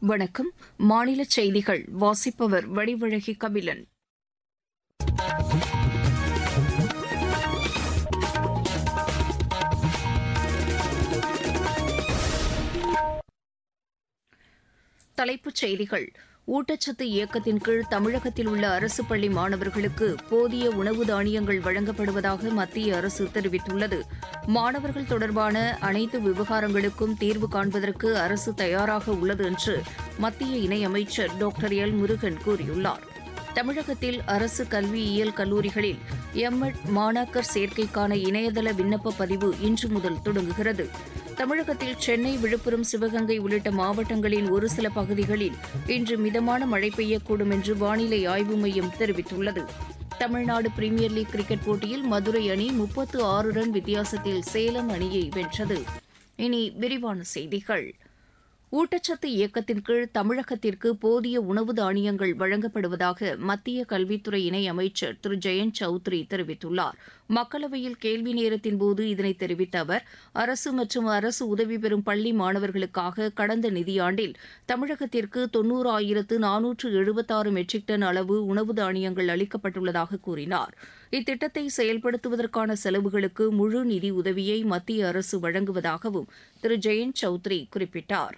வணக்கம் மாநில செய்திகள் வாசிப்பவர் வடிவழகி கபிலன் தலைப்புச் செய்திகள் ஊட்டச்சத்து இயக்கத்தின் கீழ் தமிழகத்தில் உள்ள அரசு பள்ளி மாணவர்களுக்கு போதிய உணவு தானியங்கள் வழங்கப்படுவதாக மத்திய அரசு தெரிவித்துள்ளது மாணவர்கள் தொடர்பான அனைத்து விவகாரங்களுக்கும் தீர்வு காண்பதற்கு அரசு தயாராக உள்ளது என்று மத்திய இணையமைச்சர் டாக்டர் எல் முருகன் கூறியுள்ளார் தமிழகத்தில் அரசு கல்வியியல் கல்லூரிகளில் எம்எட் மாணாக்கர் சேர்க்கைக்கான இணையதள விண்ணப்ப பதிவு இன்று முதல் தொடங்குகிறது தமிழகத்தில் சென்னை விழுப்புரம் சிவகங்கை உள்ளிட்ட மாவட்டங்களின் ஒரு சில பகுதிகளில் இன்று மிதமான மழை பெய்யக்கூடும் என்று வானிலை ஆய்வு மையம் தெரிவித்துள்ளது தமிழ்நாடு பிரீமியர் லீக் கிரிக்கெட் போட்டியில் மதுரை அணி முப்பத்து ஆறு ரன் வித்தியாசத்தில் சேலம் அணியை வென்றது இனி விரிவான செய்திகள் ஊட்டச்சத்து இயக்கத்தின் கீழ் தமிழகத்திற்கு போதிய உணவு தானியங்கள் வழங்கப்படுவதாக மத்திய கல்வித்துறை இணையமைச்சர் திரு ஜெயந்த் சௌத்ரி தெரிவித்துள்ளார் மக்களவையில் கேள்வி நேரத்தின் போது இதனை தெரிவித்த அவர் அரசு மற்றும் அரசு உதவி பெறும் பள்ளி மாணவர்களுக்காக கடந்த நிதியாண்டில் தமிழகத்திற்கு தொன்னூறாயிரத்து நானூற்று எழுபத்தாறு மெட்ரிக் டன் அளவு உணவு தானியங்கள் அளிக்கப்பட்டுள்ளதாக கூறினார் இத்திட்டத்தை செயல்படுத்துவதற்கான செலவுகளுக்கு முழு நிதி உதவியை மத்திய அரசு வழங்குவதாகவும் திரு ஜெயந்த் சௌத்ரி குறிப்பிட்டார்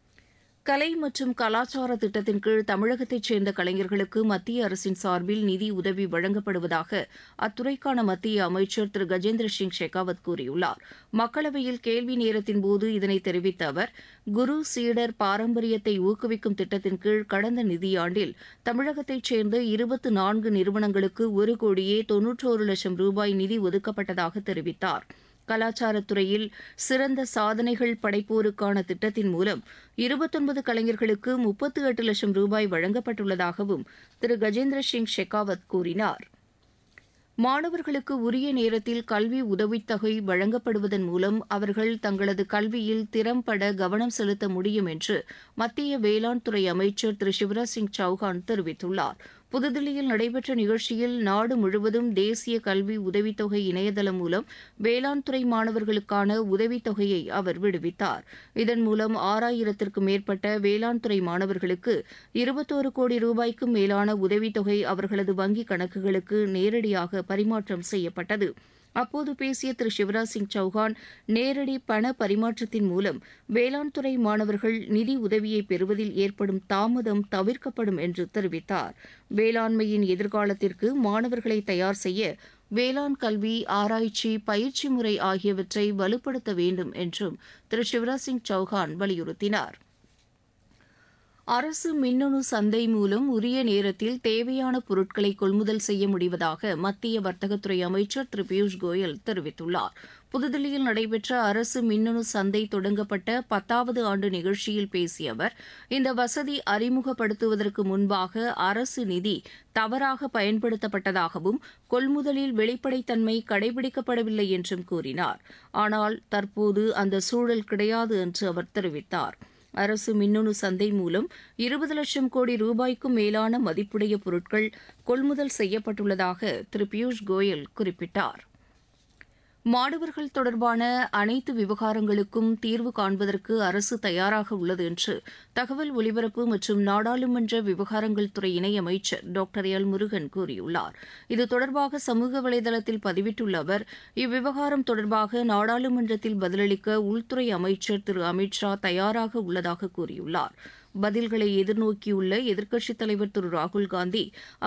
கலை மற்றும் கலாச்சார திட்டத்தின் கீழ் தமிழகத்தைச் சேர்ந்த கலைஞர்களுக்கு மத்திய அரசின் சார்பில் நிதி உதவி வழங்கப்படுவதாக அத்துறைக்கான மத்திய அமைச்சர் திரு கஜேந்திர சிங் ஷெகாவத் கூறியுள்ளார் மக்களவையில் கேள்வி நேரத்தின் போது இதனை தெரிவித்த அவர் குரு சீடர் பாரம்பரியத்தை ஊக்குவிக்கும் திட்டத்தின் கீழ் கடந்த நிதியாண்டில் தமிழகத்தைச் சேர்ந்த இருபத்து நான்கு நிறுவனங்களுக்கு ஒரு கோடியே தொன்னூற்றோரு லட்சம் ரூபாய் நிதி ஒதுக்கப்பட்டதாக தெரிவித்தாா் கலாச்சாரத்துறையில் சிறந்த சாதனைகள் படைப்போருக்கான திட்டத்தின் மூலம் இருபத்தொன்பது கலைஞர்களுக்கு முப்பத்து எட்டு லட்சம் ரூபாய் வழங்கப்பட்டுள்ளதாகவும் திரு கஜேந்திர சிங் ஷெகாவத் கூறினார் மாணவர்களுக்கு உரிய நேரத்தில் கல்வி உதவித்தொகை வழங்கப்படுவதன் மூலம் அவர்கள் தங்களது கல்வியில் திறம்பட கவனம் செலுத்த முடியும் என்று மத்திய வேளாண் துறை அமைச்சர் திரு சிவராஜ் சிங் சௌஹான் தெரிவித்துள்ளார் புதுதில்லியில் நடைபெற்ற நிகழ்ச்சியில் நாடு முழுவதும் தேசிய கல்வி உதவித்தொகை இணையதளம் மூலம் வேளாண் துறை மாணவர்களுக்கான உதவித்தொகையை அவர் விடுவித்தார் இதன் மூலம் ஆறாயிரத்திற்கும் மேற்பட்ட வேளாண் துறை மாணவர்களுக்கு இருபத்தோரு கோடி ரூபாய்க்கும் மேலான உதவித்தொகை அவர்களது வங்கிக் கணக்குகளுக்கு நேரடியாக பரிமாற்றம் செய்யப்பட்டது அப்போது பேசிய திரு சிவராஜ் சிங் சௌஹான் நேரடி பண பரிமாற்றத்தின் மூலம் வேளாண் துறை மாணவர்கள் நிதி உதவியை பெறுவதில் ஏற்படும் தாமதம் தவிர்க்கப்படும் என்று தெரிவித்தார் வேளாண்மையின் எதிர்காலத்திற்கு மாணவர்களை தயார் செய்ய வேளாண் கல்வி ஆராய்ச்சி பயிற்சி முறை ஆகியவற்றை வலுப்படுத்த வேண்டும் என்றும் திரு சிவராஜ் சிங் சௌஹான் வலியுறுத்தினார் அரசு மின்னணு சந்தை மூலம் உரிய நேரத்தில் தேவையான பொருட்களை கொள்முதல் செய்ய முடிவதாக மத்திய வர்த்தகத்துறை அமைச்சர் திரு பியூஷ் கோயல் தெரிவித்துள்ளார் புதுதில்லியில் நடைபெற்ற அரசு மின்னணு சந்தை தொடங்கப்பட்ட பத்தாவது ஆண்டு நிகழ்ச்சியில் பேசிய அவர் இந்த வசதி அறிமுகப்படுத்துவதற்கு முன்பாக அரசு நிதி தவறாக பயன்படுத்தப்பட்டதாகவும் கொள்முதலில் வெளிப்படைத்தன்மை கடைபிடிக்கப்படவில்லை என்றும் கூறினார் ஆனால் தற்போது அந்த சூழல் கிடையாது என்று அவர் தெரிவித்தார் அரசு மின்னணு சந்தை மூலம் இருபது லட்சம் கோடி ரூபாய்க்கும் மேலான மதிப்புடைய பொருட்கள் கொள்முதல் செய்யப்பட்டுள்ளதாக திரு பியூஷ் கோயல் குறிப்பிட்டார் மாணவர்கள் தொடர்பான அனைத்து விவகாரங்களுக்கும் தீர்வு காண்பதற்கு அரசு தயாராக உள்ளது என்று தகவல் ஒலிபரப்பு மற்றும் நாடாளுமன்ற விவகாரங்கள் துறை இணையமைச்சர் டாக்டர் எல் முருகன் கூறியுள்ளார் இது தொடர்பாக சமூக வலைதளத்தில் பதிவிட்டுள்ள அவர் இவ்விவகாரம் தொடர்பாக நாடாளுமன்றத்தில் பதிலளிக்க உள்துறை அமைச்சர் திரு அமித் ஷா தயாராக உள்ளதாக கூறியுள்ளார் பதில்களை எதிர்நோக்கியுள்ள எதிர்க்கட்சித் தலைவர் திரு ராகுல்காந்தி